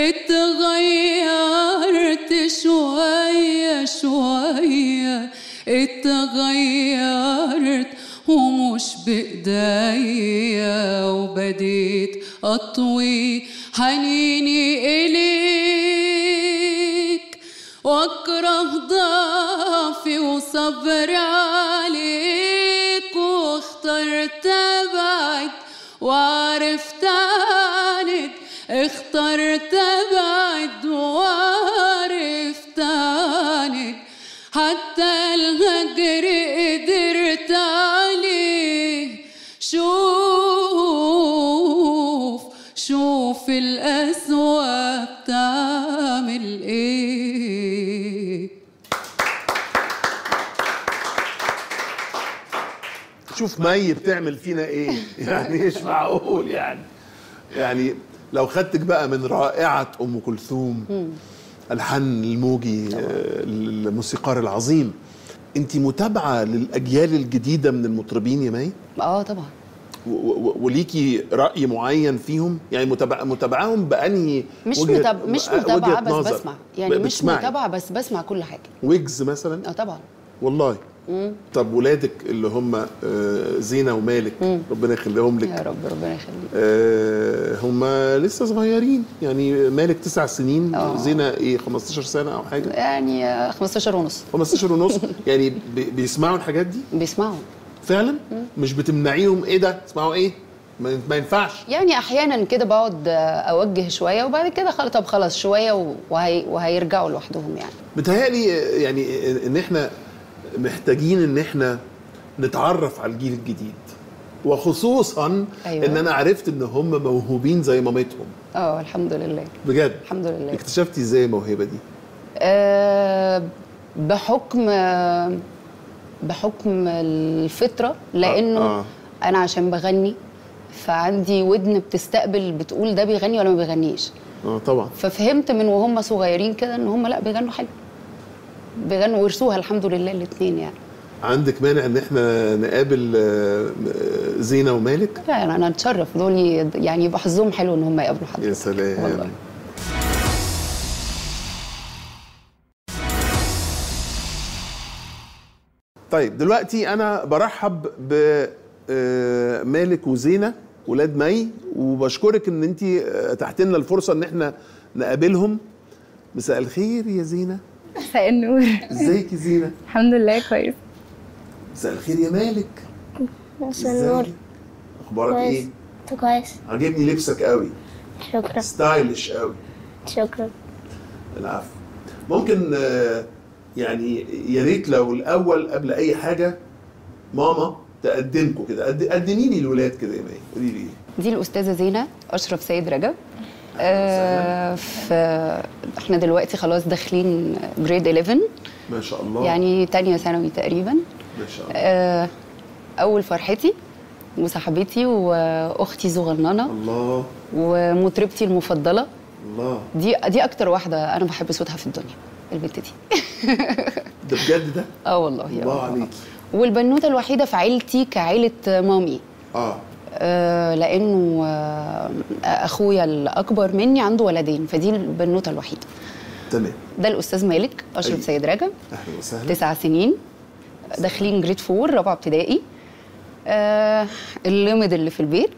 اتغيرت شوية شوية اتغيرت ومش بإيديا وبديت أطوي حنيني إليك واكره ضعفي وصبري عليك واخترت ابعد وعرفت اعاند اخترت ابعد وعرفت اعاند حتى الهجر قدرت عليه شوف شوف القسوة بتعمل ايه شوف مي بتعمل فينا ايه يعني ايش معقول يعني يعني لو خدتك بقى من رائعة أم كلثوم الحن الموجي آه، الموسيقار العظيم انت متابعة للأجيال الجديدة من المطربين يا مي اه طبعا و- و- وليكي راي معين فيهم يعني متابع متابعاهم بانهي مش وجهة- متابعة مش وجهة متابعة بس نظر؟ بسمع يعني ب- مش بتسمعي. متابعة بس بسمع كل حاجة ويجز مثلا اه طبعا والله طب ولادك اللي هم آه، زينه ومالك ربنا يخليهم لك يا رب ربنا يخليك آه، هم لسه صغيرين يعني مالك تسع سنين آه. زينة ايه 15 سنة أو حاجة يعني آه، 15 ونص 15 ونص يعني بي- بيسمعوا الحاجات دي بيسمعوا فعلا مش بتمنعيهم ايه ده اسمعوا ايه ما ما ينفعش يعني احيانا كده بقعد آه، اوجه شويه وبعد كده خلاص طب خلاص شويه و- وهي وهيرجعوا لوحدهم يعني بتهيألي آه، يعني ان احنا محتاجين ان احنا نتعرف على الجيل الجديد وخصوصا أيوة. ان انا عرفت ان هم موهوبين زي مامتهم اه الحمد لله بجد الحمد لله اكتشفتي ازاي الموهبه دي آه، بحكم آه، بحكم الفطره لانه آه، آه. انا عشان بغني فعندي ودن بتستقبل بتقول ده بيغني ولا ما بيغنيش اه طبعا ففهمت من وهم صغيرين كده ان هم لا بيغنوا حلو بيغنوا ورثوها الحمد لله الاثنين يعني عندك مانع ان احنا نقابل آه، آه، زينه ومالك لا انا اتشرف دول ي- يعني يبقى حظهم حلو ان هم يقابلوا حد يا سلام والله طيب دلوقتي انا برحب بمالك وزينه ولاد مي وبشكرك ان انت اتحت لنا الفرصه ان احنا نقابلهم مساء الخير يا زينه مساء النور ازيك يا زينه الحمد لله كويس مساء الخير يا مالك مساء النور ازيك؟ اخبارك كويس ايه انت كويس عاجبني لبسك قوي شكرا ستايلش قوي شكرا العفو ممكن آه، يعني يا ريت لو الاول قبل اي حاجه ماما تقدمكم كده قد- قدمي لي الولاد كده يا مي قولي لي دي الاستاذه زينه اشرف سيد رجب آه ف احنا دلوقتي خلاص داخلين جريد 11 ما شاء الله يعني تانية ثانوي تقريبا ما شاء الله آه اول فرحتي وصاحبتي واختي صغننه الله ومطربتي المفضله الله دي دي اكتر واحده انا بحب صوتها في الدنيا البنت دي ده بجد ده اه والله يا الله رب. عليكي والبنوته الوحيده في عيلتي كعيله مامي اه آه، لانه آه، اخويا الاكبر مني عنده ولدين فدي البنوته الوحيده تمام ده الاستاذ مالك اشرف أيوة. سيد رجب اهلا وسهلا تسع سنين داخلين جريد فور رابعه ابتدائي آه اللمد اللي في البيت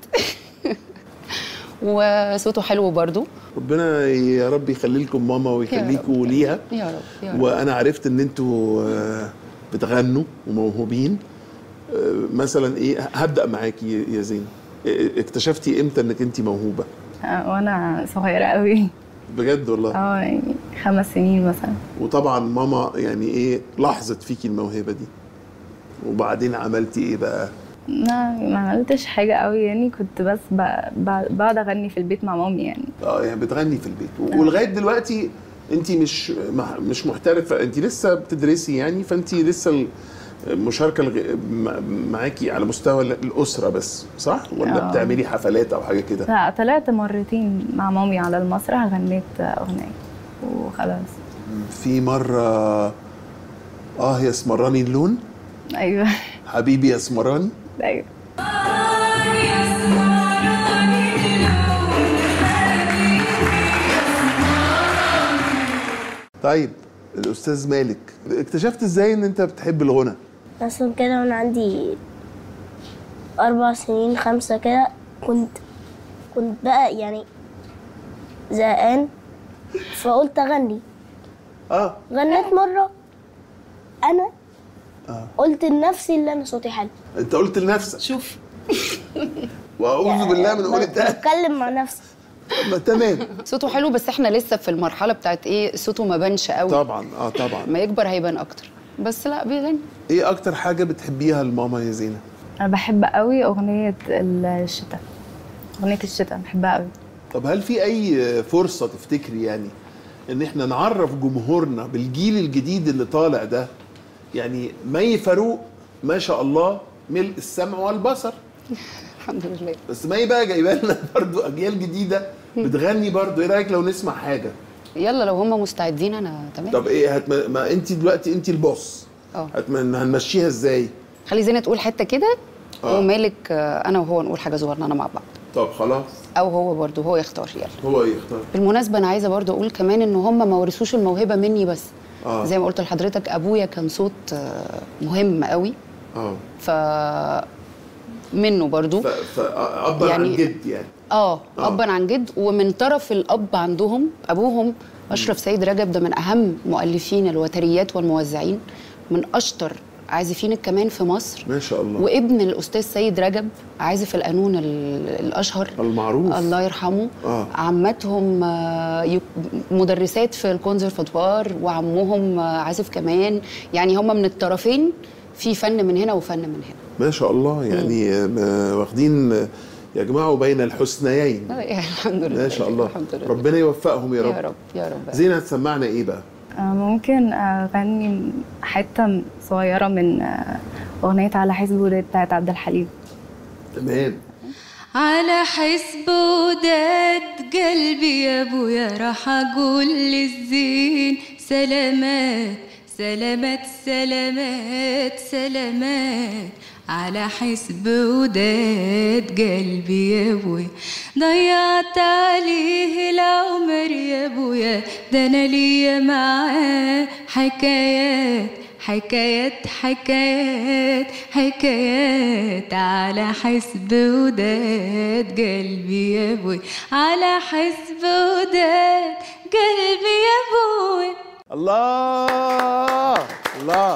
وصوته حلو برضو ربنا يا رب يخلي لكم ماما ويخليكم ليها يا رب يا رب وانا عرفت ان انتوا آه، بتغنوا وموهوبين آه، مثلا ايه هبدا معاكي يا زين آه، اكتشفتي امتى انك انت موهوبه آه، وانا صغيره قوي بجد والله اه يعني خمس سنين مثلا وطبعا ماما يعني ايه لاحظت فيكي الموهبه دي وبعدين عملتي ايه بقى ما ما عملتش حاجه قوي يعني كنت بس ب- ب- بقعد اغني في البيت مع مامي يعني اه يعني بتغني في البيت و- ولغايه دلوقتي انت مش مح- مش محترفه انت لسه بتدرسي يعني فانت لسه المشاركه الغ- مع- معاكي على مستوى الاسره بس صح ولا آه. بتعملي حفلات او حاجه كده لا طلعت مرتين مع مامي على المسرح غنيت اغنيه وخلاص في مره اه يا اسمراني اللون ايوه حبيبي يا اسمراني ايوه طيب الاستاذ مالك اكتشفت ازاي ان انت بتحب الغنى اصلا كده وانا عندي اربع سنين خمسة كده كنت كنت بقى يعني زهقان فقلت اغني اه غنيت مرة انا آه. قلت لنفسي اللي انا صوتي حلو انت قلت لنفسك شوف واعوذ بالله من قول التاني بتكلم مع نفسي تمام صوته حلو بس احنا لسه في المرحله بتاعت ايه صوته ما بانش قوي طبعا اه طبعا ما يكبر هيبان اكتر بس لا بيغني ايه اكتر حاجه بتحبيها لماما يا زينه انا بحب قوي اغنيه الشتاء اغنيه الشتاء بحبها قوي طب هل في اي فرصه تفتكري يعني ان احنا نعرف جمهورنا بالجيل الجديد اللي طالع ده يعني مي فاروق ما شاء الله ملء السمع والبصر الحمد لله بس مي بقى جايبه لنا برضو اجيال جديده بتغني برضو ايه رايك لو نسمع حاجه يلا لو هم مستعدين انا تمام طب ايه هتم... ما انت دلوقتي انت البوس اه هتم... هنمشيها ازاي خلي زينة تقول حته كده آه. ومالك آه، انا وهو نقول حاجه صغننه مع بعض طب خلاص او هو برضو هو يختار يلا هو يختار بالمناسبه انا عايزه برضو اقول كمان ان هم ما ورثوش الموهبه مني بس آه. زي ما قلت لحضرتك ابويا كان صوت آه، مهم قوي اه ف منه برضو ف- فابا يعني- عن جد يعني اه آه. ابا عن جد ومن طرف الاب عندهم ابوهم اشرف سيد رجب ده من اهم مؤلفين الوتريات والموزعين من اشطر عازفين الكمان في مصر ما شاء الله وابن الاستاذ سيد رجب عازف القانون ال- الاشهر المعروف الله يرحمه آه. عمتهم آه، يك- مدرسات في الكونسرفاتوار وعمهم آه، عازف كمان يعني هم من الطرفين في فن من هنا وفن من هنا ما شاء الله يعني آه، واخدين آه، يجمعوا بين الحسنيين آه، يعني الحمد لله ما شاء الله الحمد لله ربنا يوفقهم يا يا رب رب يا رب زينة هتسمعنا ايه بقى؟ آه، ممكن اغني حته صغيره من آه، اغنيه على حزب وداد بتاعت عبد الحليم تمام على حسب وداد قلبي يا ابويا راح اقول للزين سلامات سلامات سلامات سلامات على حسب وداد قلبي يا ابويا ضيعت عليه العمر يا ابويا ده انا ليا معاه حكايات حكايات حكايات حكايات على حسب وداد قلبي يا ابوي على حسب وداد قلبي يا ابوي الله الله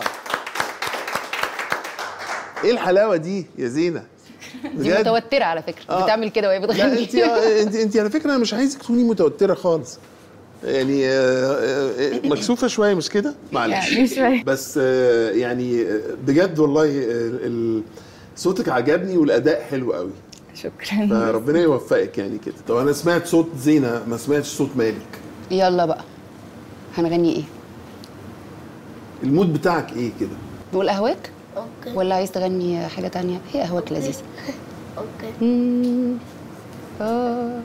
ايه الحلاوه دي يا زينه دي متوتره على فكره آه. بتعمل كده وهي لا بتغني انت انت انت على فكره انا مش عايزك تكوني متوتره خالص يعني آه، آه، آه، مكسوفه شويه مش كده معلش يعني شوية. بس آه، يعني آه، بجد والله آه، ال- صوتك عجبني والاداء حلو قوي شكرا فربنا يوفقك يعني كده طب انا سمعت صوت زينه ما سمعتش صوت مالك يلا بقى هنغني ايه المود بتاعك ايه كده نقول قهواك اوكي ولا عايز تغني حاجه تانية هي قهواك لذيذه اوكي مم. آه.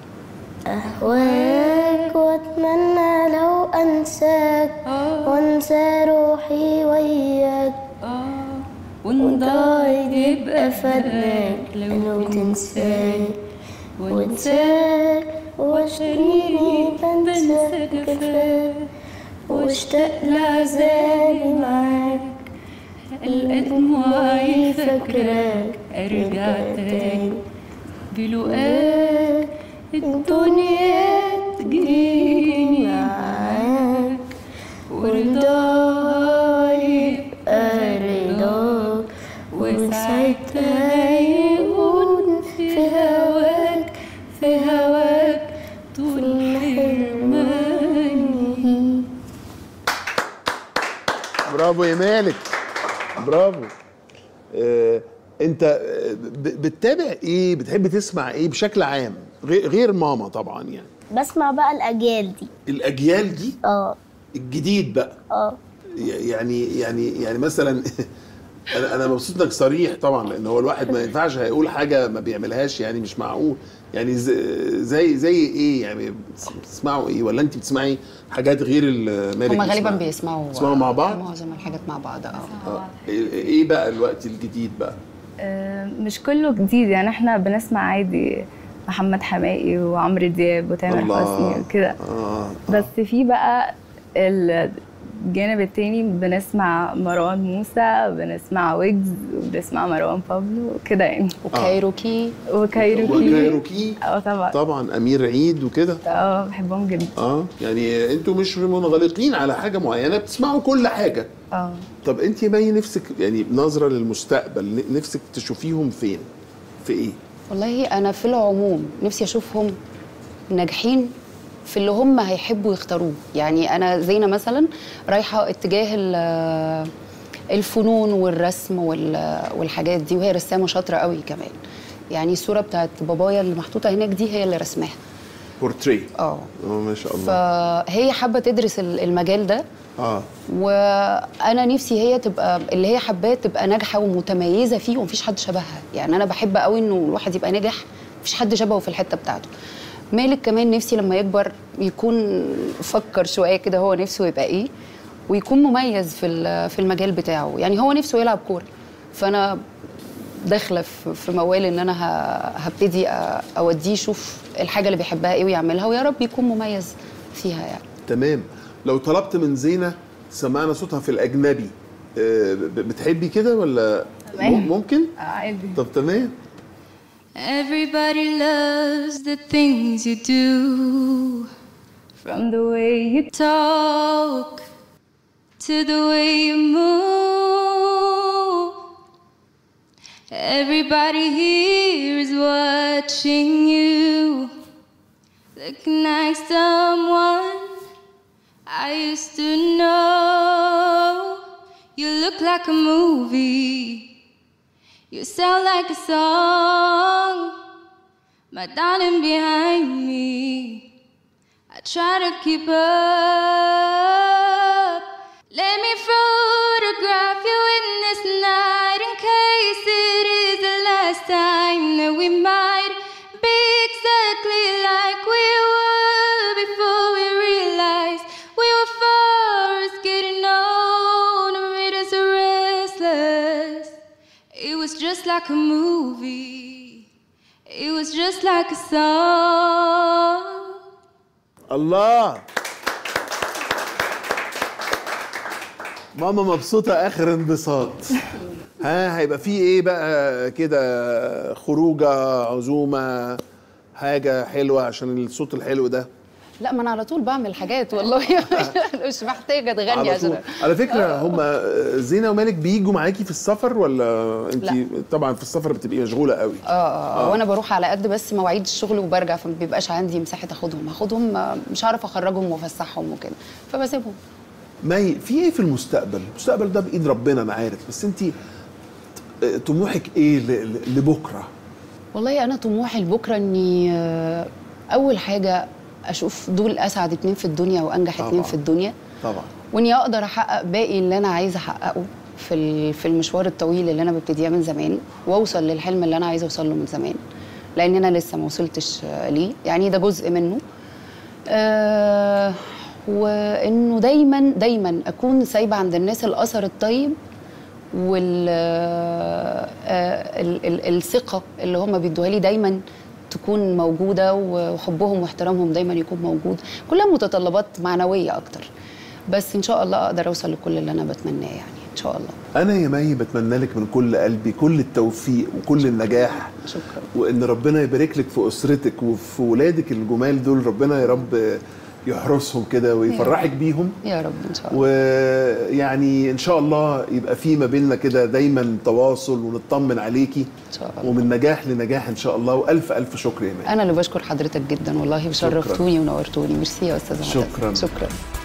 أهواك وأتمنى لو أنساك وأنسى روحي وياك وضايد يبقى فداك لو تنساك وانساك واشتريني بنسى كفاك واشتاق لعذابي معاك دموعي فاكراك ارجع تاني بلقاك الدنيا تجيني معاك ورضاك يبقى رضاك وساعتها يكون في هواك في هواك طول حرماني برافو يا مالك برافو آه، انت آه، ب- بتتابع ايه بتحب تسمع ايه بشكل عام غير غير ماما طبعا يعني بسمع بقى الأجيال دي الاجيال دي اه الجديد بقى اه ي- يعني يعني يعني مثلا انا انا مبسوط انك صريح طبعا لان هو الواحد ما ينفعش هيقول حاجه ما بيعملهاش يعني مش معقول يعني ز- زي زي ايه يعني بتسمعوا ايه ولا انت بتسمعي حاجات غير المالك هما غالبا بتسمعها؟ بيسمعوا بيسمعوا مع بعض معظم الحاجات مع بعض اه آه. ايه إيه بقى الوقت الجديد بقى آه، مش كله جديد يعني احنا بنسمع عادي محمد حماقي وعمرو دياب وتامر الله. حسني وكده اه بس في بقى الجانب التاني بنسمع مروان موسى بنسمع ويجز وبنسمع مروان بابلو وكده يعني وكايروكي وكايروكي وكايروكي اه طبعا طبعا امير عيد وكده اه بحبهم جدا اه يعني انتوا مش منغلقين على حاجه معينه بتسمعوا كل حاجه اه طب انت مي نفسك يعني نظره للمستقبل ن- نفسك تشوفيهم فين في ايه والله انا في العموم نفسي اشوفهم ناجحين في اللي هم هيحبوا يختاروه يعني انا زينه مثلا رايحه اتجاه ال- الفنون والرسم وال- والحاجات دي وهي رسامه شاطره قوي كمان يعني الصوره بتاعت بابايا اللي محطوطه هناك دي هي اللي رسماها بورتري اه اه ما شاء الله فهي حابه تدرس ال- المجال ده اه وانا نفسي هي تبقى اللي هي حباه تبقى ناجحه ومتميزه فيه ومفيش حد شبهها يعني انا بحب قوي انه الواحد يبقى ناجح مفيش حد شبهه في الحته بتاعته مالك كمان نفسي لما يكبر يكون فكر شويه كده هو نفسه يبقى ايه ويكون مميز في ال- في المجال بتاعه يعني هو نفسه يلعب كوره فانا داخله في في موال ان انا ه- هبتدي أ- اوديه يشوف الحاجه اللي بيحبها ايه ويعملها ويا رب يكون مميز فيها يعني تمام لو طلبت من زينه سمعنا صوتها في الاجنبي آه، ب- بتحبي كده ولا تمام. م- ممكن عادي طب تمام Everybody loves the things you do. from the way you Talk to the way you move. Everybody here is watching you. Looking like someone I used to know. You look like a movie. You sound like a song. My darling behind me. I try to keep up. Let me photograph you in this night in case it is the last time that we might be exactly like we were before we realized we were first getting old and made us restless. It was just like a movie. It was just like a song. الله ماما مبسوطة آخر انبساط ها هيبقى في ايه بقى كده خروجة عزومة حاجة حلوة عشان الصوت الحلو ده لا ما انا على طول بعمل حاجات والله مش محتاجه تغني على طول عشان على فكرة هم زينة ومالك بيجوا معاكي في السفر ولا انت لا. طبعا في السفر بتبقي مشغولة قوي اه اه وانا بروح على قد بس مواعيد الشغل وبرجع فما بيبقاش عندي مساحه اخدهم هاخدهم آه، مش هعرف اخرجهم وافسحهم وكده فبسيبهم مي في ايه في المستقبل المستقبل ده بايد ربنا انا عارف بس انت طموحك ايه ل- ل- لبكره والله انا طموحي لبكره اني آه، اول حاجه اشوف دول اسعد اتنين في الدنيا وانجح طبعاً. اتنين في الدنيا طبعا واني اقدر احقق باقي اللي انا عايزه احققه في ال- في المشوار الطويل اللي انا ببتديه من زمان واوصل للحلم اللي انا عايزه اوصل له من زمان لان انا لسه ما وصلتش آه، ليه يعني ده جزء منه آه وانه دايما دايما اكون سايبه عند الناس الاثر الطيب وال آه، ال- ال- الثقه اللي هم بيدوها لي دايما تكون موجوده وحبهم واحترامهم دايما يكون موجود كلها متطلبات معنويه اكتر بس ان شاء الله اقدر اوصل لكل اللي انا بتمناه يعني ان شاء الله انا يا مي بتمنى لك من كل قلبي كل التوفيق وكل النجاح شكرا وان ربنا يبارك لك في اسرتك وفي ولادك الجمال دول ربنا يا رب يحرسهم كده ويفرحك بيهم يا رب ان شاء الله ويعني ان شاء الله يبقى في ما بيننا كده دايما تواصل ونطمن عليكي ان شاء الله ومن نجاح لنجاح ان شاء الله والف الف شكر يا مي انا اللي بشكر حضرتك جدا والله وشرفتوني ونورتوني ميرسي يا استاذه مدد. شكراً. شكرا